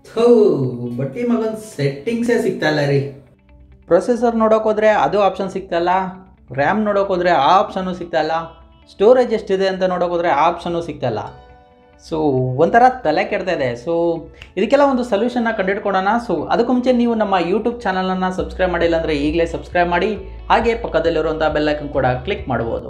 ಥೂ ಬಟ್ಟಿ ಮಗನ್ ಸೆಟ್ಟಿಂಗ್ಸೇ ಸಿಗ್ತಾ ರೀ ಪ್ರೊಸೆಸರ್ ನೋಡೋಕೆ ಹೋದ್ರೆ ಅದು ಆಪ್ಷನ್ ಸಿಗ್ತಲ್ಲ ರ್ಯಾಮ್ ನೋಡೋಕೆ ಹೋದ್ರೆ ಆ ಆಪ್ಷನ್ನು ಸಿಗ್ತಾಯಿಲ್ಲ ಸ್ಟೋರೇಜ್ ಎಷ್ಟಿದೆ ಅಂತ ನೋಡೋಕೆ ಹೋದ್ರೆ ಆ ಆಪ್ಷನ್ನು ಸಿಗ್ತಾಯಿಲ್ಲ ಸೊ ಒಂಥರ ತಲೆ ಕೆಡ್ತಾ ಇದೆ ಸೊ ಇದಕ್ಕೆಲ್ಲ ಒಂದು ಸೊಲ್ಯೂಷನ್ನ ಕಂಡುಹಿಡ್ಕೊಳೋಣ ಸೊ ಅದಕ್ಕೂ ಮುಂಚೆ ನೀವು ನಮ್ಮ ಯೂಟ್ಯೂಬ್ ಚಾನಲನ್ನು ಸಬ್ಸ್ಕ್ರೈಬ್ ಮಾಡಿಲ್ಲ ಅಂದರೆ ಈಗಲೇ ಸಬ್ಸ್ಕ್ರೈಬ್ ಮಾಡಿ ಹಾಗೆ ಪಕ್ಕದಲ್ಲಿರುವಂಥ ಬೆಲ್ಲೈಕನ್ ಕೂಡ ಕ್ಲಿಕ್ ಮಾಡ್ಬೋದು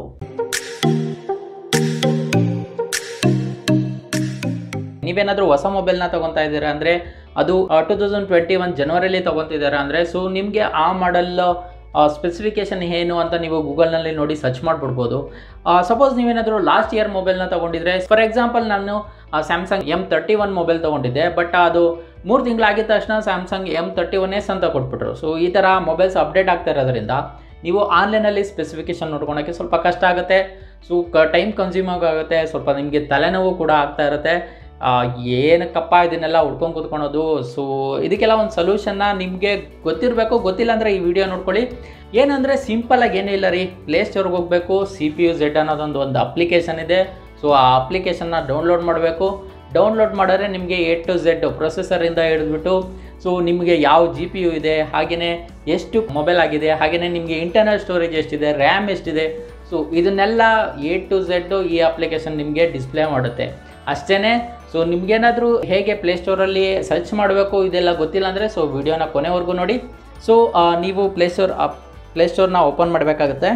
ನೀವೇನಾದರೂ ಹೊಸ ಮೊಬೈಲ್ನ ತೊಗೊತಾ ಇದ್ದೀರಾ ಅಂದರೆ ಅದು ಟೂ ತೌಸಂಡ್ ಟ್ವೆಂಟಿ ಒನ್ ಜನವರಿಲಿ ತೊಗೊತಿದ್ದೀರಾ ಅಂದರೆ ಸೊ ನಿಮಗೆ ಆ ಮಾಡಲ್ ಸ್ಪೆಸಿಫಿಕೇಶನ್ ಏನು ಅಂತ ನೀವು ಗೂಗಲ್ನಲ್ಲಿ ನೋಡಿ ಸರ್ಚ್ ಮಾಡಿಬಿಡ್ಬೋದು ಸಪೋಸ್ ನೀವೇನಾದರೂ ಲಾಸ್ಟ್ ಇಯರ್ ಮೊಬೈಲ್ನ ತೊಗೊಂಡಿದ್ರೆ ಫಾರ್ ಎಕ್ಸಾಂಪಲ್ ನಾನು Samsung M thirty one mobile ತೊಗೊಂಡಿದ್ದೆ ಬಟ್ ಅದು ಮೂರು ತಿಂಗಳಾಗಿದ ತಕ್ಷಣ Samsung M thirty one S ಅಂತ ಕೊಟ್ಬಿಟ್ರು ಸೊ ಈ ಥರ ಮೊಬೈಲ್ಸ್ ಅಪ್ಡೇಟ್ ಆಗ್ತಾ ಇರೋದ್ರಿಂದ ನೀವು ಆನ್ಲೈನಲ್ಲಿ ಸ್ಪೆಸಿಫಿಕೇಶನ್ ನೋಡ್ಕೊಳಕ್ಕೆ ಸ್ವಲ್ಪ ಕಷ್ಟ ಆಗುತ್ತೆ ಸೊ ಕ ಟೈಮ್ ಕನ್ಸ್ಯೂಮ್ ಆಗುತ್ತೆ ಸ್ವಲ್ಪ ನಿಮಗೆ ತಲೆನೋವು ಕೂಡ ಆಗ್ತಾ ಇರುತ್ತೆ ಏನಕ್ಕಪ್ಪ ಇದನ್ನೆಲ್ಲ ಹುಡ್ಕೊಂಡು ಕೂತ್ಕೊಳೋದು ಸೊ ಇದಕ್ಕೆಲ್ಲ ಒಂದು ಸೊಲ್ಯೂಷನ್ನ ನಿಮಗೆ ಗೊತ್ತಿರಬೇಕು ಗೊತ್ತಿಲ್ಲ ಅಂದರೆ ಈ ವಿಡಿಯೋ ನೋಡ್ಕೊಳ್ಳಿ ಏನಂದರೆ ಸಿಂಪಲಾಗಿ ಏನೂ ಇಲ್ಲ ರೀ ಪ್ಲೇಸ್ಟೋರ್ಗೆ ಹೋಗಬೇಕು ಸಿ ಪಿ ಯು ಝೆಡ್ ಅನ್ನೋದೊಂದು ಒಂದು ಅಪ್ಲಿಕೇಶನ್ ಇದೆ ಸೊ ಆ ಅಪ್ಲಿಕೇಶನ್ನ ಡೌನ್ಲೋಡ್ ಮಾಡಬೇಕು ಡೌನ್ಲೋಡ್ ಮಾಡಿದ್ರೆ ನಿಮಗೆ ಎ ಟು ಝೆಡ್ ಪ್ರೊಸೆಸರಿಂದ ಹಿಡಿದ್ಬಿಟ್ಟು ಸೊ ನಿಮಗೆ ಯಾವ ಜಿ ಪಿ ಯು ಇದೆ ಹಾಗೆಯೇ ಎಷ್ಟು ಮೊಬೈಲ್ ಆಗಿದೆ ಹಾಗೆಯೇ ನಿಮಗೆ ಇಂಟರ್ನಲ್ ಸ್ಟೋರೇಜ್ ಎಷ್ಟಿದೆ ರ್ಯಾಮ್ ಎಷ್ಟಿದೆ ಸೊ ಇದನ್ನೆಲ್ಲ ಎ ಟು ಝೆಡ್ಡು ಈ ಅಪ್ಲಿಕೇಶನ್ ನಿಮಗೆ ಡಿಸ್ಪ್ಲೇ ಮಾಡುತ್ತೆ ಅಷ್ಟೇ ಸೊ ನಿಮ್ಗೇನಾದರೂ ಹೇಗೆ ಪ್ಲೇಸ್ಟೋರಲ್ಲಿ ಸರ್ಚ್ ಮಾಡಬೇಕು ಇದೆಲ್ಲ ಗೊತ್ತಿಲ್ಲ ಅಂದರೆ ಸೊ ವಿಡಿಯೋನ ಕೊನೆವರೆಗೂ ನೋಡಿ ಸೊ ನೀವು ಪ್ಲೇಸ್ಟೋರ್ ಪ್ಲೇಸ್ಟೋರ್ನ ಓಪನ್ ಮಾಡಬೇಕಾಗುತ್ತೆ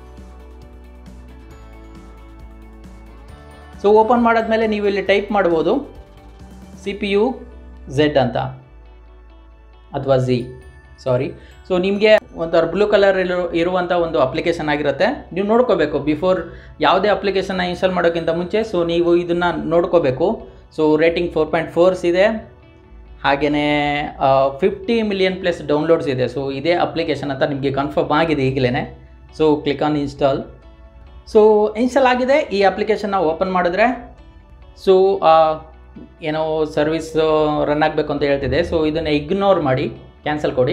ಸೊ ಓಪನ್ ಮಾಡಾದ್ಮೇಲೆ ನೀವು ಇಲ್ಲಿ ಟೈಪ್ ಮಾಡ್ಬೋದು ಸಿ ಪಿ ಯು ಝೆಡ್ ಅಂತ ಅಥವಾ ಝಿ ಸಾರಿ ಸೊ ನಿಮಗೆ ಒಂಥರ ಬ್ಲೂ ಕಲರ್ ಇರೋ ಇರುವಂಥ ಒಂದು ಅಪ್ಲಿಕೇಶನ್ ಆಗಿರುತ್ತೆ ನೀವು ನೋಡ್ಕೋಬೇಕು ಬಿಫೋರ್ ಯಾವುದೇ ಅಪ್ಲಿಕೇಶನ್ನ ಇನ್ಸ್ಟಾಲ್ ಮಾಡೋಕ್ಕಿಂತ ಮುಂಚೆ ಸೊ ನೀವು ಇದನ್ನು ನೋಡ್ಕೋಬೇಕು so rating four point fours ಇದೆ ಹಾಗೆಯೇ ಫಿಫ್ಟಿ ಮಿಲಿಯನ್ ಪ್ಲಸ್ ಡೌನ್ಲೋಡ್ಸ್ ಇದೆ ಸೊ ಇದೇ ಅಪ್ಲಿಕೇಶನ್ ಅಂತ ನಿಮಗೆ ಕನ್ಫರ್ಮ್ ಆಗಿದೆ ಈಗಲೇ so click on install so install ಆಗಿದೆ ಈ ಅಪ್ಲಿಕೇಶನ್ನ ಓಪನ್ ಮಾಡಿದ್ರೆ ಸೊ ಏನೋ ಸರ್ವಿಸ್ ರನ್ ಆಗಬೇಕು ಅಂತ ಹೇಳ್ತಿದೆ ಸೊ ಇದನ್ನು ಇಗ್ನೋರ್ ಮಾಡಿ ಕ್ಯಾನ್ಸಲ್ ಕೊಡಿ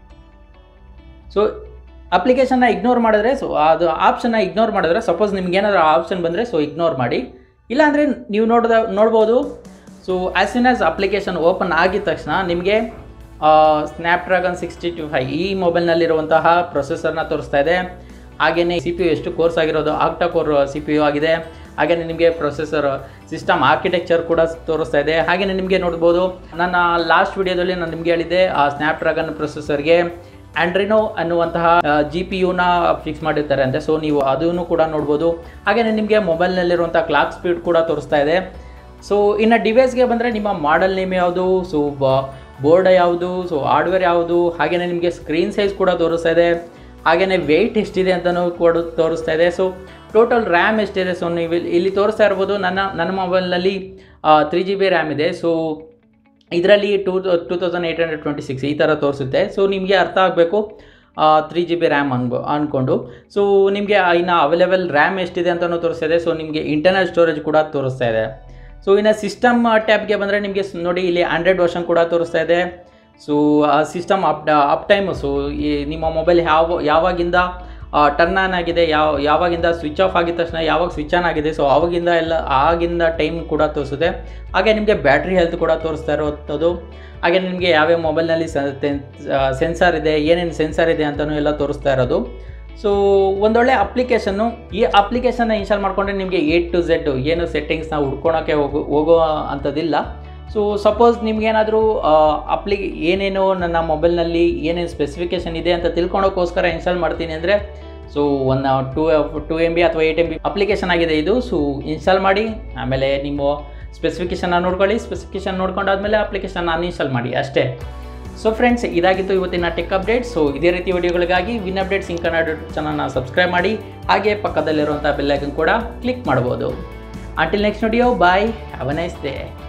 ಸೊ ಅಪ್ಲಿಕೇಶನ್ನ ಇಗ್ನೋರ್ ಮಾಡಿದ್ರೆ ಸೊ ಅದು ಆಪ್ಷನ್ನ ಇಗ್ನೋರ್ ಮಾಡಿದ್ರೆ ಸಪೋಸ್ ನಿಮ್ಗೆ ಏನಾದರೂ ಆಪ್ಷನ್ ಬಂದರೆ ಸೊ ಇಗ್ನೋರ್ ಮಾಡಿ ಇಲ್ಲಾಂದರೆ ನೀವು ನೋಡಿದ ನೋಡ್ಬೋದು so as soon as application open ಆಗಿದ ತಕ್ಷಣ ನಿಮಗೆ ಸ್ನ್ಯಾಪ್ಡ್ರಾಗನ್ ಸಿಕ್ಸ್ಟಿ ಟು ಫೈ ಈ ಮೊಬೈಲ್ನಲ್ಲಿರುವಂತಹ ಪ್ರೊಸೆಸರ್ನ ತೋರಿಸ್ತಾ ಇದೆ ಹಾಗೆಯೇ ಸಿ ಪಿ ಯು ಎಷ್ಟು ಕೋರ್ಸ್ ಆಗಿರೋದು octa core C P U ಆಗಿದೆ ಹಾಗೆಯೇ ನಿಮಗೆ ಪ್ರೊಸೆಸರ್ ಸಿಸ್ಟಮ್ ಆರ್ಕಿಟೆಕ್ಚರ್ ಕೂಡ ತೋರಿಸ್ತಾ ಇದೆ ಹಾಗೆಯೇ ನಿಮಗೆ ನೋಡ್ಬೋದು ನನ್ನ ಲಾಸ್ಟ್ ವಿಡಿಯೋದಲ್ಲಿ ನಾನು ನಿಮಗೆ ಹೇಳಿದ್ದೆ ಆ ಸ್ನ್ಯಾಪ್ಡ್ರಾಗನ್ ಪ್ರೊಸೆಸರ್ಗೆ ಆ್ಯಂಡ್ರಿನೋ ಅನ್ನುವಂತಹ ಜಿ ಪಿ ಯುನ ಫಿಕ್ಸ್ ಮಾಡಿರ್ತಾರೆ ಅಂತೆ ಸೊ ನೀವು ಅದನ್ನು ಕೂಡ ನೋಡ್ಬೋದು ಹಾಗೆಯೇ ನಿಮಗೆ ಮೊಬೈಲ್ನಲ್ಲಿರುವಂಥ ಕ್ಲಾಕ್ ಸ್ಪೀಡ್ ಕೂಡ ತೋರಿಸ್ತಾ ಇದೆ ಸೊ ಇನ್ನು ಡಿವೈಸ್ಗೆ ಬಂದರೆ ನಿಮ್ಮ ಮಾಡಲ್ ನೇಮ್ ಯಾವುದು ಸೊ ಬೋರ್ಡ್ ಯಾವುದು ಸೊ ಹಾರ್ಡ್ವೇರ್ ಯಾವುದು ಹಾಗೆಯೇ ನಿಮಗೆ ಸ್ಕ್ರೀನ್ ಸೈಜ್ ಕೂಡ ತೋರಿಸ್ತಾ ಇದೆ ಹಾಗೆಯೇ ವೆಯ್ಟ್ ಎಷ್ಟಿದೆ ಅಂತಲೂ ಕೂಡ ತೋರಿಸ್ತಾ ಇದೆ ಸೊ ಟೋಟಲ್ ರ್ಯಾಮ್ ಎಷ್ಟಿದೆ ಸೊ ನೀವು ಇಲ್ಲಿ ಇಲ್ಲಿ ತೋರಿಸ್ತಾ ಇರ್ಬೋದು ನನ್ನ ನನ್ನ ಮೊಬೈಲ್ನಲ್ಲಿ ತ್ರೀ ಜಿ ಬಿ ರ್ಯಾಮ್ ಇದೆ ಸೊ ಇದರಲ್ಲಿ two two thousand eight hundred twenty six ಈ ಥರ ತೋರಿಸುತ್ತೆ ಸೊ ನಿಮಗೆ ಅರ್ಥ ಆಗಬೇಕು ತ್ರೀ ಜಿ ಬಿ ರ್ಯಾಮ್ ಅನ್ಬೋ ಅಂದ್ಕೊಂಡು ಸೊ ನಿಮಗೆ ಇನ್ನು ಅವೈಲೇಬಲ್ ರ್ಯಾಮ್ ಎಷ್ಟಿದೆ ಅಂತಲೂ ತೋರಿಸ್ತಾ ಇದೆ ಸೊ ನಿಮಗೆ ಇಂಟರ್ನಲ್ ಸ್ಟೋರೇಜ್ ಕೂಡ ತೋರಿಸ್ತಾ ಇದೆ ಸೊ ಇನ್ನು ಸಿಸ್ಟಮ್ ಟ್ಯಾಬ್ಗೆ ಬಂದರೆ ನಿಮಗೆ ನೋಡಿ ಇಲ್ಲಿ ಆಂಡ್ರಾಯ್ಡ್ ವರ್ಷನ್ ಕೂಡ ತೋರಿಸ್ತಾ ಇದೆ so system up up time so ಈ ನಿಮ್ಮ ಮೊಬೈಲ್ ಯಾವ ಯಾವಾಗಿಂದ ಟರ್ನ್ ಆನ್ ಆಗಿದೆ ಯಾವ ಯಾವಾಗಿಂದ ಸ್ವಿಚ್ ಆಫ್ ಆಗಿದ ತಕ್ಷಣ ಯಾವಾಗ ಸ್ವಿಚ್ ಆನ್ ಆಗಿದೆ ಸೊ ಆವಾಗಿಂದ ಎಲ್ಲ ಆಗಿಂದ ಟೈಮ್ ಕೂಡ ತೋರಿಸುತ್ತೆ ಹಾಗೆ ನಿಮಗೆ ಬ್ಯಾಟ್ರಿ ಹೆಲ್ತ್ ಕೂಡ ತೋರಿಸ್ತಾ ಇರೋವಂಥದ್ದು ಹಾಗೆ ನಿಮಗೆ ಯಾವ್ಯಾವ ಮೊಬೈಲ್ನಲ್ಲಿ ಸೆನ್ಸಾರ್ ಇದೆ ಏನೇನು ಸೆನ್ಸಾರ್ ಇದೆ ಅಂತಲೂ ಎಲ್ಲ ತೋರಿಸ್ತಾ ಇರೋದು ಸೊ ಒಂದೊಳ್ಳೆ ಅಪ್ಲಿಕೇಶನ್ನು ಈ ಅಪ್ಲಿಕೇಶನ್ನ ಇನ್ಸ್ಟಾಲ್ ಮಾಡಿಕೊಂಡ್ರೆ ನಿಮಗೆ ಎ ಟು ಝೆಡ್ ಏನು ಸೆಟ್ಟಿಂಗ್ಸ್ನ ಹುಡ್ಕೊಳಕ್ಕೆ ಹೋಗೋ ಹೋಗೋ ಅಂಥದ್ದಿಲ್ಲ ಸೊ ಸಪೋಸ್ ನಿಮ್ಗೇನಾದರೂ ಅಪ್ಲಿ ಏನೇನು ನನ್ನ ಮೊಬೈಲ್ನಲ್ಲಿ ಏನೇನು ಸ್ಪೆಸಿಫಿಕೇಷನ್ ಇದೆ ಅಂತ ತಿಳ್ಕೊಳೋಕ್ಕೋಸ್ಕರ ಇನ್ಸ್ಟಾಲ್ ಮಾಡ್ತೀನಿ ಅಂದರೆ ಸೊ ಒಂದು ಟೂ ಟೂ ಎಮ್ ಬಿ ಅಥವಾ ಏಯ್ಟ್ ಎಮ್ ಬಿ ಅಪ್ಲಿಕೇಶನ್ ಆಗಿದೆ ಇದು ಸೊ ಇನ್ಸ್ಟಾಲ್ ಮಾಡಿ ಆಮೇಲೆ ನಿಮ್ಮ ಸ್ಪೆಸಿಫಿಕೇಷನ್ನ ನೋಡ್ಕೊಳ್ಳಿ ಸ್ಪೆಸಿಫಿಕೇಷನ್ ನೋಡ್ಕೊಂಡಾದ್ಮೇಲೆ ಅಪ್ಲಿಕೇಶನ್ ಅನ್ಇನ್ಸ್ಟಾಲ್ ಮಾಡಿ ಅಷ್ಟೇ ಸೊ ಫ್ರೆಂಡ್ಸ್ ಇದಾಗಿತ್ತು ಇವತ್ತಿನ ಟೆಕ್ ಅಪ್ಡೇಟ್ ಸೊ ಇದೇ ರೀತಿ ವಿಡಿಯೋಗಳಿಗಾಗಿ ವಿನ್ ಅಪ್ಡೇಟ್ಸ್ ಇನ್ ಕನ್ನಡ ಚಾನಲ್ನ ಸಬ್ಸ್ಕ್ರೈಬ್ ಮಾಡಿ ಹಾಗೆ ಪಕ್ಕದಲ್ಲಿರುವಂಥ ಬೆಲ್ಲೈಕನ್ ಕೂಡ ಕ್ಲಿಕ್ ಮಾಡ್ಬೋದು until next video bye have a nice day